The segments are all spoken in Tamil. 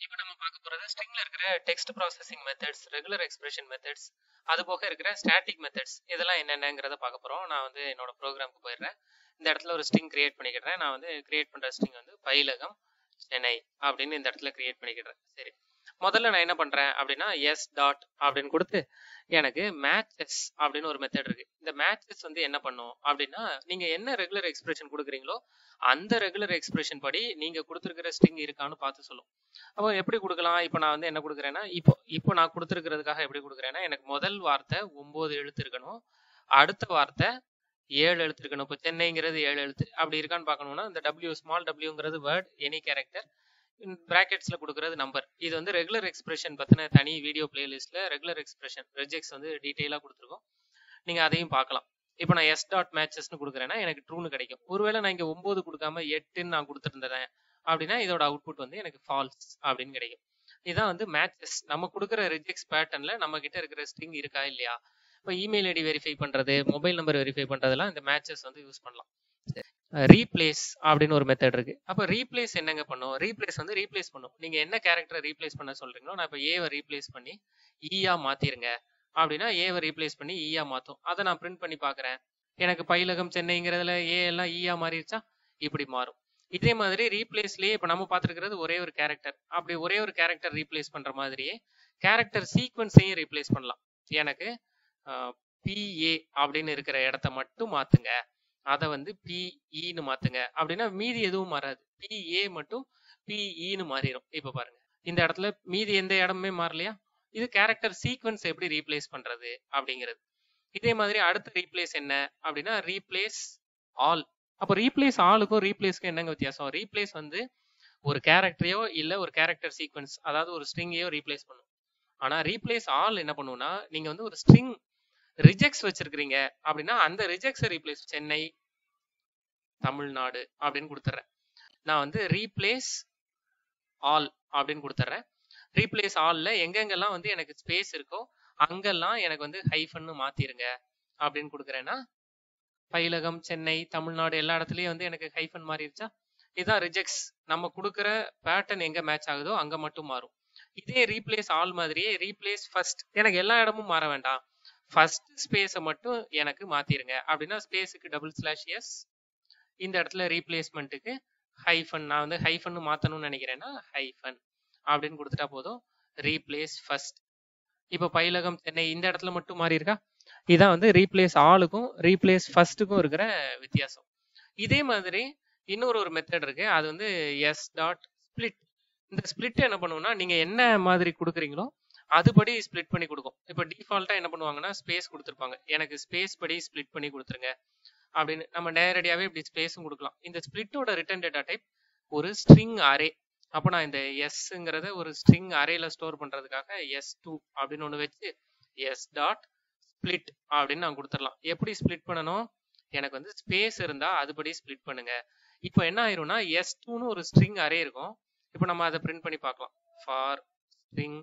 இப்போ நம்ம பார்க்க போறது ஸ்ட்ரிங்ல இருக்கிற text processing methods regular expression methods அது போக இருக்கிற ஸ்டாட்டிக் மெத்தட்ஸ் இதெல்லாம் என்னென்னங்கிறத பார்க்க போறோம் நான் வந்து என்னோட ப்ரோக்ராமுக்கு போயிடுறேன் இந்த இடத்துல ஒரு ஸ்ட்ரிங் கிரியேட் பண்ணிக்கிறேன் நான் வந்து கிரியேட் பண்ற ஸ்ட்ரிங் வந்து பயிலகம் சென்னை அப்படின்னு இந்த இடத்துல கிரியேட் பண்ணிக்கிறேன் சரி முதல்ல நான் என்ன பண்றேன் அப்படின்னா எஸ் டாட் அப்படின்னு கொடுத்து எனக்கு மேட்சஸ் அப்படின்னு ஒரு மெத்தட் இருக்கு இந்த மேட்சஸ் வந்து என்ன பண்ணும் அப்படின்னா நீங்க என்ன ரெகுலர் எக்ஸ்பிரஷன் கொடுக்குறீங்களோ அந்த ரெகுலர் எக்ஸ்பிரஷன் படி நீங்க கொடுத்துருக்கிற ஸ்ட்ரிங் இருக்கான்னு பார்த்து சொல்லும் அப்போ எப்படி கொடுக்கலாம் இப்போ நான் வந்து என்ன கொடுக்குறேன்னா இப்போ இப்போ நான் கொடுத்துருக்கிறதுக்காக எப்படி கொடுக்குறேன்னா எனக்கு முதல் வார்த்தை ஒன்பது எழுத்து இருக்கணும் அடுத்த வார்த்தை ஏழு எழுத்து இருக்கணும் இப்போ சென்னைங்கிறது ஏழு எழுத்து அப்படி இருக்கான்னு பார்க்கணும்னா இந்த டபிள்யூ ஸ்மால் டபிள்யூங்கிறது வேர்ட் எனி கேரக்டர் பிராக்கெட்ஸ்ல கொடுக்கறது நம்பர் இது வந்து ரெகுலர் எக்ஸ்பிரஷன் பத்தின தனி வீடியோ பிளேலிஸ்ட்ல ரெகுலர் எக்ஸ்பிரஷன் ரெஜெக்ட்ஸ் வந்து டீட்டெயிலாக கொடுத்துருக்கோம் நீங்க அதையும் பார்க்கலாம் இப்போ நான் எஸ் டாட் மேட்சஸ்னு கொடுக்குறேன்னா எனக்கு ட்ரூன்னு கிடைக்கும் ஒருவேளை நான் இங்க ஒன்பது கொடுக்காம எட்டுன்னு நான் கொடுத்துருந்தேன் அப்படின்னா இதோட அவுட்புட் வந்து எனக்கு ஃபால்ஸ் அப்படின்னு கிடைக்கும் இதான் வந்து மேட்சஸ் நம்ம கொடுக்குற ரிஜெக்ட்ஸ் பேட்டர்ன்ல நம்ம கிட்ட இருக்கிற ஸ்ட்ரிங் இருக்கா இல்லையா இப்போ இமெயில் ஐடி வெரிஃபை பண்றது மொபைல் நம்பர் வெரிஃபை பண்றதெல்லாம் இந்த மேட்சஸ் வந்து யூஸ் பண்ணலாம் ரீப்ளேஸ் அப்படின்னு ஒரு மெத்தட் இருக்கு அப்போ ரீப்ளேஸ் என்னங்க பண்ணும் ரீப்ளேஸ் வந்து ரீப்ளேஸ் பண்ணும் நீங்க என்ன கேரக்டரை ரீப்ளேஸ் பண்ண சொல்றீங்களோ நான் இப்போ ஏவை ரீப்ளேஸ் பண்ணி ஈயா மாத்திருங்க அப்படின்னா ஏவை ரீப்ளேஸ் பண்ணி ஈயா மாத்தும் அதை நான் பிரிண்ட் பண்ணி பாக்குறேன் எனக்கு பயிலகம் சென்னைங்கிறதுல ஏ எல்லாம் ஈயா மாறிடுச்சா இப்படி மாறும் இதே மாதிரி ரீப்ளேஸ்லயே இப்ப நம்ம பார்த்துருக்கிறது ஒரே ஒரு கேரக்டர் அப்படி ஒரே ஒரு கேரக்டர் ரீப்ளேஸ் பண்ற மாதிரியே கேரக்டர் சீக்வன்ஸையும் ரீப்ளேஸ் பண்ணலாம் எனக்கு பிஏ அப்படின்னு இருக்கிற இடத்த மட்டும் மாத்துங்க அதை வந்து பிஇன்னு மாத்துங்க அப்படின்னா மீதி எதுவும் மாறாது பிஏ மட்டும் பிஇன்னு மாறிடும் இப்ப பாருங்க இந்த இடத்துல மீதி எந்த இடமுமே மாறலையா இது கேரக்டர் சீக்வன்ஸ் எப்படி ரீப்ளேஸ் பண்றது அப்படிங்கிறது இதே மாதிரி அடுத்த ரீப்ளேஸ் என்ன அப்படின்னா ரீப்ளேஸ் ஆல் அப்போ ரீப்ளேஸ் ஆளுக்கும் ரீப்ளேஸ்க்கும் என்னங்க வித்தியாசம் ரீப்ளேஸ் வந்து ஒரு கேரக்டரையோ இல்ல ஒரு கேரக்டர் சீக்வன்ஸ் அதாவது ஒரு ஸ்ட்ரிங்கையோ ரீப்ளேஸ் பண்ணும் ஆனா ரீப்ளேஸ் ஆல் என்ன பண்ணுவோம்னா நீங்க வந்து ஒரு ஸ்ட்ரிங் ரிஜெக்ட்ஸ் வச்சிருக்கிறீங்க அப்படின்னா அந்த ரிஜெக்ட்ஸை ரீப்ளேஸ் சென்னை தமிழ்நாடு அப்படின்னு கொடுத்துட்றேன் நான் வந்து ரீப்ளேஸ் ஆல் அப்படின்னு கொடுத்துட்றேன் ரீப்ளேஸ் ஆல்ல எங்கெங்கெல்லாம் வந்து எனக்கு ஸ்பேஸ் இருக்கோ அங்கெல்லாம் எனக்கு வந்து ஹைஃபன்னு மாத்திருங்க அப்படின்னு கொடுக்குறேன்னா பயிலகம் சென்னை தமிழ்நாடு எல்லா இடத்துலயும் வந்து எனக்கு ஹைஃபன் மாறிடுச்சா இதுதான் ரிஜெக்ட்ஸ் நம்ம கொடுக்குற பேட்டர்ன் எங்க மேட்ச் ஆகுதோ அங்க மட்டும் மாறும் இதே ரீப்ளேஸ் ஆல் மாதிரியே ரீப்ளேஸ் ஃபர்ஸ்ட் எனக்கு எல்லா இடமும் மாற வேண்டாம் ஃபர்ஸ்ட் ஸ்பேஸை மட்டும் எனக்கு மாத்திருங்க அப்படின்னா ஸ்பேஸுக்கு டபுள் ஸ்லாஷ் எஸ் இந்த இடத்துல ரீப்ளேஸ்மெண்ட்டுக்கு ஹைஃபன் நான் வந்து ஹைஃபன் மாத்தணும்னு நினைக்கிறேன்னா ஹைஃபன் அப்படின்னு கொடுத்துட்டா போதும் ரீப்ளேஸ் ஃபர்ஸ்ட் இப்போ பயிலகம் சென்னை இந்த இடத்துல மட்டும் மாறி இருக்கா இதான் வந்து ரீப்ளேஸ் ஆளுக்கும் ரீப்ளேஸ் ஃபர்ஸ்ட்டுக்கும் இருக்கிற வித்தியாசம் இதே மாதிரி இன்னொரு ஒரு மெத்தட் இருக்கு அது வந்து எஸ் டாட் ஸ்பிளிட் இந்த ஸ்பிளிட் என்ன பண்ணுவோம்னா நீங்க என்ன மாதிரி கொடுக்குறீங்களோ அதுபடி ஸ்பிளிட் பண்ணி கொடுக்கும் இப்போ டிஃபால்ட்டா என்ன பண்ணுவாங்கன்னா ஸ்பேஸ் கொடுத்துருப்பாங்க எனக்கு ஸ்பேஸ் படி ஸ்பிளிட் பண்ணி கொடுத்துருங்க அப்படின்னு நம்ம நேரடியாவே இப்படி ஸ்பேஸும் கொடுக்கலாம் இந்த ஸ்பிளிட்டோட ரிட்டர்ன் டேட்டா டைப் ஒரு ஸ்ட்ரிங் அரே அப்போ நான் இந்த எஸ்ங்கிறத ஒரு ஸ்ட்ரிங் அரேல ஸ்டோர் பண்றதுக்காக எஸ் டூ அப்படின்னு ஒன்று வச்சு எஸ் டாட் ஸ்பிளிட் அப்படின்னு நான் கொடுத்துடலாம் எப்படி ஸ்பிளிட் பண்ணணும் எனக்கு வந்து ஸ்பேஸ் இருந்தா அதுபடி ஸ்பிளிட் பண்ணுங்க இப்போ என்ன ஆயிரும்னா எஸ் டூன்னு ஒரு ஸ்ட்ரிங் அரே இருக்கும் இப்போ நம்ம அதை பிரிண்ட் பண்ணி பார்க்கலாம் for string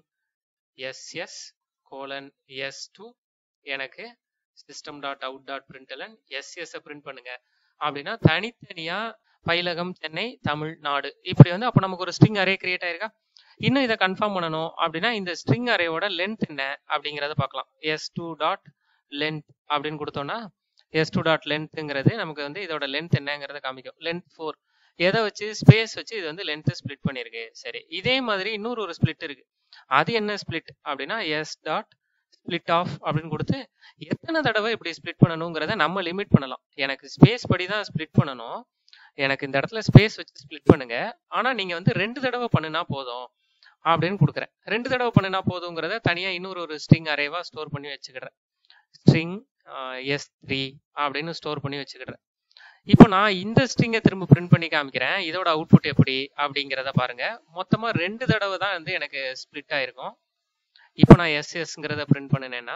S S colon S two எனக்கு system dot out dot println S S print பண்ணுங்க அப்படின்னா தனித்தனியா பயிலகம் சென்னை தமிழ்நாடு இப்படி வந்து அப்போ நமக்கு ஒரு ஸ்ட்ரிங் அரே கிரியேட் ஆயிருக்கா இன்னும் இதை கன்ஃபார்ம் பண்ணணும் அப்படின்னா இந்த ஸ்ட்ரிங் அரேவோட லென்த் என்ன அப்படிங்கிறத பார்க்கலாம் எஸ் டூ டாட் லென்த் அப்படின்னு கொடுத்தோம்னா எஸ் டூ டாட் லென்த்துங்கிறது நமக்கு வந்து இதோட லென்த் என்னங்கிறத காமிக்கும் லென்த் ஃபோர் எதை வச்சு ஸ்பேஸ் வச்சு இது வந்து லென்த் ஸ்பிளிட் பண்ணிருக்கு சரி இதே மாதிரி இன்னொரு ஒரு ஸ்பிளிட் இருக்கு அது என்ன ஸ்பிளிட் அப்படின்னா எஸ் டாட் ஸ்பிளிட் ஆஃப் அப்படின்னு கொடுத்து எத்தனை தடவை இப்படி ஸ்பிளிட் பண்ணணுங்கிறத நம்ம லிமிட் பண்ணலாம் எனக்கு ஸ்பேஸ் படி தான் ஸ்பிளிட் பண்ணணும் எனக்கு இந்த இடத்துல ஸ்பேஸ் வச்சு ஸ்பிளிட் பண்ணுங்க ஆனா நீங்க வந்து ரெண்டு தடவை பண்ணுனா போதும் அப்படின்னு கொடுக்குறேன் ரெண்டு தடவை பண்ணுனா போதுங்கிறத தனியா இன்னொரு ஒரு ஸ்ட்ரிங் அரேவா ஸ்டோர் பண்ணி வச்சுக்கிறேன் ஸ்ட்ரிங் எஸ் த்ரீ அப்படின்னு ஸ்டோர் பண்ணி வச்சுக்கிறேன் இப்போ நான் இந்த ஸ்ட்ரிங்கை திரும்ப பிரிண்ட் பண்ணி காமிக்கிறேன் இதோட அவுட்புட் எப்படி அப்படிங்கிறத பாருங்க மொத்தமா ரெண்டு தடவை தான் வந்து எனக்கு ஸ்பிளிட் ஆயிருக்கும் இப்போ நான் எஸ் எஸ்ங்கிறத பிரிண்ட் பண்ணினேன்னா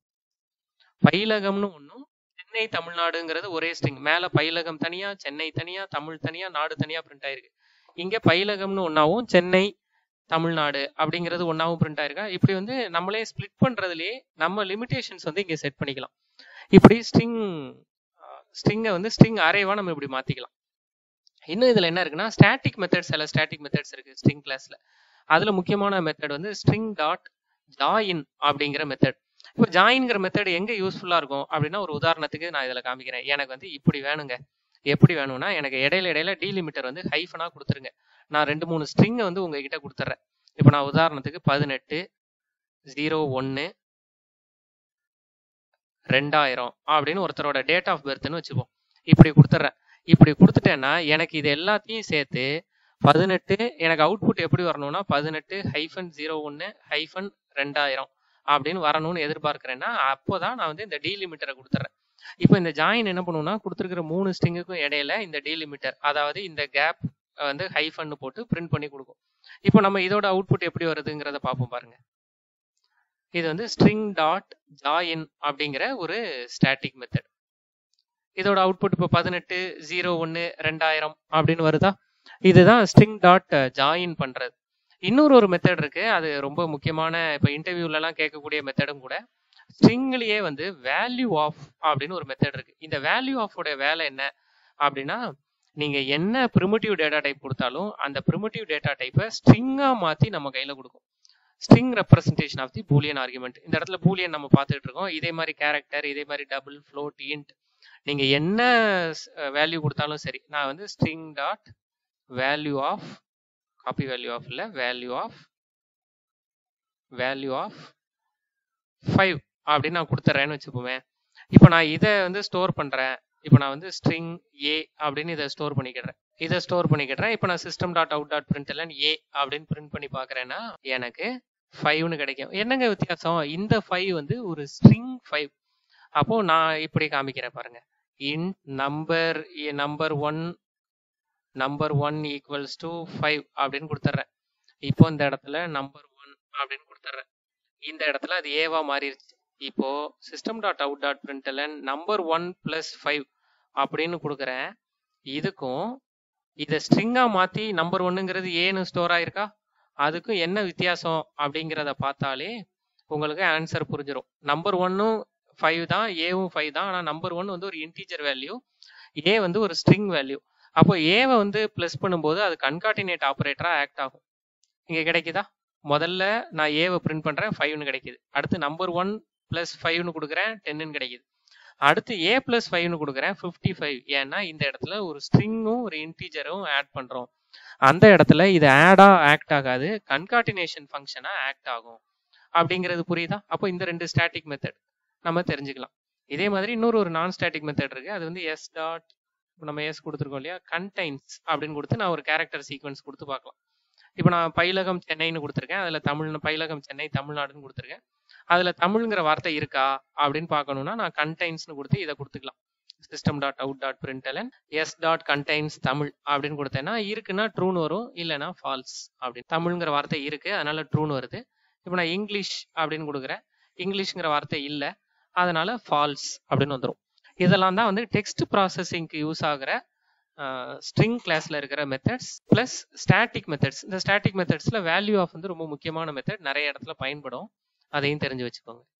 பயிலகம்னு ஒன்றும் சென்னை தமிழ்நாடுங்கிறது ஒரே ஸ்ட்ரிங் மேல பயிலகம் தனியா சென்னை தனியா தமிழ் தனியா நாடு தனியா பிரிண்ட் ஆயிருக்கு இங்க பயிலகம்னு ஒன்னாவும் சென்னை தமிழ்நாடு அப்படிங்கிறது ஒன்னாவும் பிரிண்ட் ஆயிருக்கா இப்படி வந்து நம்மளே ஸ்பிளிட் பண்றதுலயே நம்ம லிமிடேஷன்ஸ் வந்து இங்க செட் பண்ணிக்கலாம் இப்படி ஸ்ட்ரிங் ஸ்ட்ரிங்கை வந்து ஸ்ட்ரிங் அரேவா நம்ம இப்படி மாத்திக்கலாம் இன்னும் இதுல என்ன இருக்குன்னா ஸ்டாட்டிக் மெத்தட்ஸ் சில ஸ்டாட்டிக் மெத்தட்ஸ் இருக்கு ஸ்ட்ரிங் கிளாஸ்ல அதுல முக்கியமான மெத்தட் வந்து ஸ்ட்ரிங் டாட் ஜாயின் அப்படிங்கிற மெத்தட் இப்போ ஜாயின்ங்கிற மெத்தட் எங்க யூஸ்ஃபுல்லா இருக்கும் அப்படின்னா ஒரு உதாரணத்துக்கு நான் இதுல காமிக்கிறேன் எனக்கு வந்து இப்படி வேணுங்க எப்படி வேணும்னா எனக்கு இடையில இடையில டீலிமிட்டர் வந்து ஹைஃபனா கொடுத்துருங்க நான் ரெண்டு மூணு ஸ்ட்ரிங்கை வந்து உங்ககிட்ட கொடுத்துட்றேன் இப்போ நான் உதாரணத்துக்கு பதினெட்டு ஜீரோ ஒன்று ரெண்டாயிரம் அப்படின்னு ஒருத்தரோட டேட் ஆஃப் பர்த்னு வச்சுப்போம் இப்படி கொடுத்துட்றேன் இப்படி கொடுத்துட்டேன்னா எனக்கு இது எல்லாத்தையும் சேர்த்து பதினெட்டு எனக்கு அவுட்புட் எப்படி வரணும்னா பதினெட்டு ஹைஃபன் ஜீரோ ஒன்று ஹைஃபன் ரெண்டாயிரம் அப்படின்னு வரணும்னு எதிர்பார்க்கிறேன்னா அப்போதான் நான் வந்து இந்த டீலிமிட்டரை கொடுத்துட்றேன் இப்போ இந்த ஜாயின் என்ன பண்ணுவோம்னா கொடுத்துருக்கிற மூணு ஸ்ட்ரிங்குக்கும் இடையில இந்த டீலிமிட்டர் அதாவது இந்த கேப் வந்து ஹைஃபன் போட்டு பிரிண்ட் பண்ணி கொடுக்கும் இப்போ நம்ம இதோட அவுட்புட் எப்படி வருதுங்கிறத பார்ப்போம் பாருங்க இது வந்து ஸ்ட்ரிங் டாட் ஜாயின் அப்படிங்கிற ஒரு ஸ்டாட்டிக் மெத்தட் இதோட அவுட்புட் இப்போ பதினெட்டு ஜீரோ ஒன்று ரெண்டாயிரம் அப்படின்னு வருதா இதுதான் ஸ்ட்ரிங் டாட் ஜாயின் பண்றது இன்னொரு ஒரு மெத்தட் இருக்கு அது ரொம்ப முக்கியமான இப்போ இன்டர்வியூலலாம் கேட்கக்கூடிய மெத்தடும் கூட ஸ்ட்ரிங்லேயே வந்து வேல்யூ ஆஃப் அப்படின்னு ஒரு மெத்தட் இருக்கு இந்த வேல்யூ ஆஃபோட வேலை என்ன அப்படின்னா நீங்க என்ன ப்ரிமிட்டிவ் டேட்டா டைப் கொடுத்தாலும் அந்த ப்ரிமிட்டிவ் டேட்டா டைப்பை ஸ்ட்ரிங்கா மாத்தி நம்ம கையில கொடுக்கும் string representation of the boolean argument இந்த இடத்துல பூலியன் நம்ம பார்த்துட்டு இருக்கோம் இதே மாதிரி கேரக்டர் இதே மாதிரி டபுள் ஃப்ளோட் இன்ட் நீங்க என்ன வேல்யூ கொடுத்தாலும் சரி நான் வந்து string dot value of copy value of இல்ல value of value of five அப்படின்னு நான் கொடுத்துட்றேன்னு வச்சுப்போமே இப்போ நான் இதை வந்து ஸ்டோர் பண்றேன் இப்போ நான் வந்து ஸ்ட்ரிங் ஏ அப்படின்னு இதை ஸ்டோர் பண்ணிக்கிடுறேன் இதை ஸ்டோர் பண்ணிக்கிடுறேன் இப்போ நான் system dot out dot print எல்லாம் ஏ அப்படின்னு பிரிண்ட் பண்ணி பார்க்குறேன்னா எனக்கு ஃபைவ்னு கிடைக்கும் என்னங்க வித்தியாசம் இந்த ஃபைவ் வந்து ஒரு ஸ்ட்ரிங் ஃபைவ் அப்போ நான் இப்படி காமிக்கிறேன் பாருங்க int number number one number one equals to five அப்படின்னு கொடுத்துட்றேன் இப்போ இந்த இடத்துல நம்பர் ஒன் அப்படின்னு கொடுத்துட்றேன் இந்த இடத்துல அது ஏவா மாறிடுச்சு இப்போ system dot out dot println number one plus five அப்படின்னு கொடுக்குறேன் இதுக்கும் இதை ஸ்ட்ரிங்கா மாத்தி நம்பர் ஒன்னுங்கிறது ஏன்னு ஸ்டோர் ஆயிருக்கா அதுக்கும் என்ன வித்தியாசம் அப்படிங்கிறத பார்த்தாலே உங்களுக்கு ஆன்சர் புரிஞ்சிடும் நம்பர் ஒன்னும் ஃபைவ் தான் ஏவும் ஃபைவ் தான் ஆனால் நம்பர் ஒன் வந்து ஒரு இன்டீஜர் வேல்யூ ஏ வந்து ஒரு ஸ்ட்ரிங் வேல்யூ அப்போ ஏவை வந்து ப்ளஸ் பண்ணும்போது அது கன்கார்டினேட் ஆப்ரேட்டரா ஆக்ட் ஆகும் இங்க கிடைக்குதா முதல்ல நான் ஏவை பிரிண்ட் பண்றேன் ஃபைவ்னு கிடைக்குது அடுத்து நம்பர் ஒன் பிளஸ் ஃபைவ்னு கொடுக்குறேன் டென்னு கிடைக்குது அடுத்து ஏ பிளஸ் ஃபைவ்னு கொடுக்குறேன் ஃபிஃப்டி ஃபைவ் ஏன்னா இந்த இடத்துல ஒரு ஸ்ட்ரிங்கும் ஒரு இன்டீஜரும் ஆட் பண்றோம் அந்த இடத்துல இது ஆடா ஆக்ட் ஆகாது கன்கார்டினேஷன் ஃபங்க்ஷனா ஆக்ட் ஆகும் அப்படிங்கிறது புரியுதா அப்போ இந்த ரெண்டு ஸ்டாட்டிக் மெத்தட் நம்ம தெரிஞ்சுக்கலாம் இதே மாதிரி இன்னொரு ஒரு நான் ஸ்டாட்டிக் மெத்தட் இருக்கு அது வந்து எஸ் டாட் நம்ம எஸ் கொடுத்துருக்கோம் இல்லையா கண்டைன்ஸ் அப்படின்னு கொடுத்து நான் ஒரு கேரக்டர் சீக்வன்ஸ் கொடுத்து பார்க்கலாம் இப்போ நான் பயிலகம் சென்னைன்னு கொடுத்துருக்கேன் அதில் தமிழ் பயிலகம் சென்னை தமிழ்நாடுன்னு கொடுத்துருக்கேன் அதில் தமிழ்ங்கிற வார்த்தை இருக்கா அப்படின்னு பார்க்கணும்னா நான் கண்டைன்ஸ்னு கொடுத்து இதை கொடுத்துக்கலாம் system dot out dot println S dot contains Tamil அப்படின்னு கொடுத்தேன்னா இருக்குன்னா ட்ரூன்னு வரும் இல்லைன்னா ஃபால்ஸ் அப்படின்னு தமிழ்ங்கிற வார்த்தை இருக்கு அதனால ட்ரூன்னு வருது இப்போ நான் இங்கிலீஷ் அப்படின்னு கொடுக்குறேன் இங்கிலீஷ்ங்கிற வார்த்தை இல்லை அதனால ஃபால்ஸ் அப்படின்னு வந்துடும் இதெல்லாம் தான் வந்து டெக்ஸ்ட் ப்ராசஸிங்க்கு யூஸ் ஆகிற ஸ்ட்ரிங் கிளாஸ்ல இருக்கிற மெத்தட்ஸ் பிளஸ் ஸ்டாட்டிக் மெத்தட்ஸ் இந்த ஸ்டாட்டிக் மெத்தட்ஸ்ல வேல்யூ ஆஃப் வந்து ரொம்ப முக்கியமான மெத்தட் நிறைய இடத்துல பயன்படும் அதையும் தெரிஞ்சு வச்சுக்கோங்க